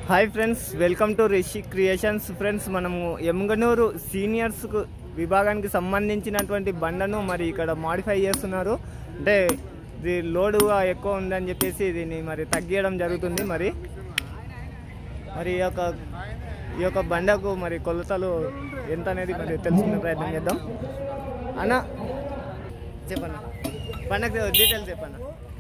Hi friends welcome to Rishi Creations friends మనము Emmiganur seniors విభాగానికి సంబంధించినటువంటి బండను మరి ఇక్కడ మాడిఫై చేస్తున్నారు అంటే ఇది లోడు ఎక్కువ ఉందని చెప్పేసి దీన్ని మరి తగ్గియడం జరుగుతుంది మరి మరి ఈ యొక్క ఈ యొక్క బండకు మరి కొలతలు ఎంత అనేది మరి తెలుసుకునే ప్రయత్నం చేద్దాం అన్న చెప్పన్న బండకు డీటెయిల్స్ చెప్పన్న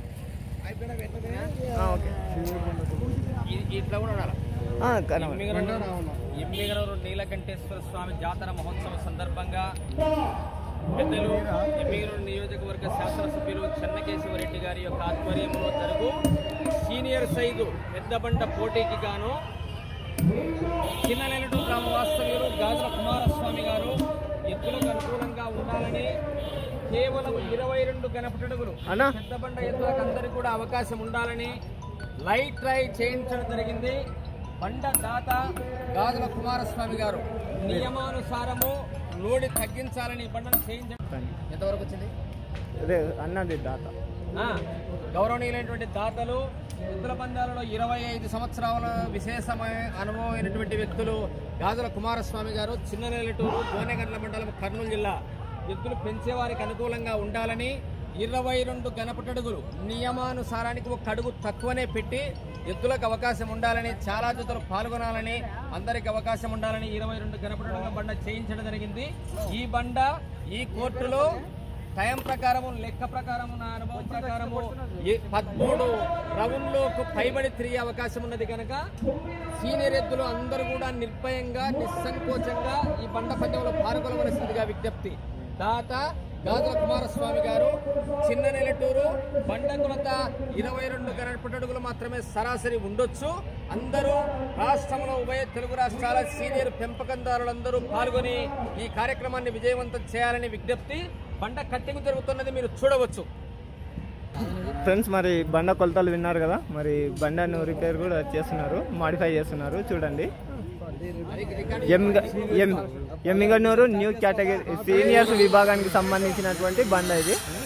ఆ, ఓకే ఇ- ఇట్లా కూడా ఉండాలి ఆ, కనబడు. ఎమ్మిగనూరు నీలకంఠేశ్వర స్వామి జాతర మహోత్సవం సందర్భంగా పెద్దలు ఎమ్మిగనూరు నియోజకవర్గ శాసనసభ్యులు చెన్నకేశవరెడ్డి గారి యొక్క ఆధ్వర్యంలో జరుగు సీనియర్ సైజు పెద్దబండ పోటీకి గాను చిన్నలేనటు గ్రామ వాస్తవ్యులు గాజుల కుమారస్వామి గారు ఎత్తులకు అనుకూలంగా ఉండాలని కేవలం ఇరవై రెండు గణపటడుగులు అన్నా పెద్దబండ ఎత్తులకు అందరికీ కూడా అవకాశం ఉండాలని లైట్ ట్రై చేయించడం జరిగింది బండ దాత గాజుల కుమారస్వామి గారు నియమానుసారము లోడి తగ్గించాలని బండను చేయించడం ఎంతవరకు వచ్చింది అదే అన్నది దాత ఆ, గౌరవనీయులైనటువంటి దాతలు ఎద్దుల పందాలలో ఇరవై ఐదు సంవత్సరాల విశేషమైన అనుభవమైనటువంటి వ్యక్తులు గాజుల కుమారస్వామి గారు చిన్ననేలటూరు గోనెగండ్ల మండలం కర్నూలు జిల్లా ఎద్దులు పెంచేవారికి అనుకూలంగా ఉండాలని ఇరవై రెండు గణపటడుగులు నియమానుసారానికి ఒక అడుగు తక్కువనే పెట్టి ఎద్దులకు అవకాశం ఉండాలని చాలా జతలు పాల్గొనాలని అందరికి అవకాశం ఉండాలని ఇరవై రెండు గణపటడుగుల బండ చేయించడం జరిగింది ఈ బండ ఈ కోర్టులో టైం ప్రకారము లెక్క ప్రకారము నా అనుభవం ప్రకారము ఈ పదమూడు రౌండ్లకు పైబడి తిరిగే అవకాశం ఉన్నది కనుక సీనియర్ ఎద్దులు అందరూ కూడా నిర్భయంగా నిస్సంకోచంగా ఈ బండ పందెంలో పాల్గొనవలసిందిగా విజ్ఞప్తి దాత గాజుల కుమారస్వామి గారు చిన్న నెలటూరు బండ కొలత ఇరవై రెండు గణపటడుగులు మాత్రమే సరాసరి ఉండొచ్చు అందరూ రాష్ట్రంలో ఉభయ తెలుగు రాష్ట్రాల సీనియర్ పెంపకందారులందరూ పాల్గొని ఈ కార్యక్రమాన్ని విజయవంతం చేయాలని విజ్ఞప్తి బండ కట్టింగ్ జరుగుతున్నది మీరు చూడవచ్చు ఫ్రెండ్స్ మరి బండ కొలతలు విన్నారు కదా మరి బండను రిపేర్ కూడా చేస్తున్నారు మాడిఫై చేస్తున్నారు చూడండి ఎమ్గ ఎమ్ ఎమ్మిగనూరు న్యూ కేటగిరీ సీనియర్స్ విభాగానికి సంబంధించినటువంటి బండ ఇది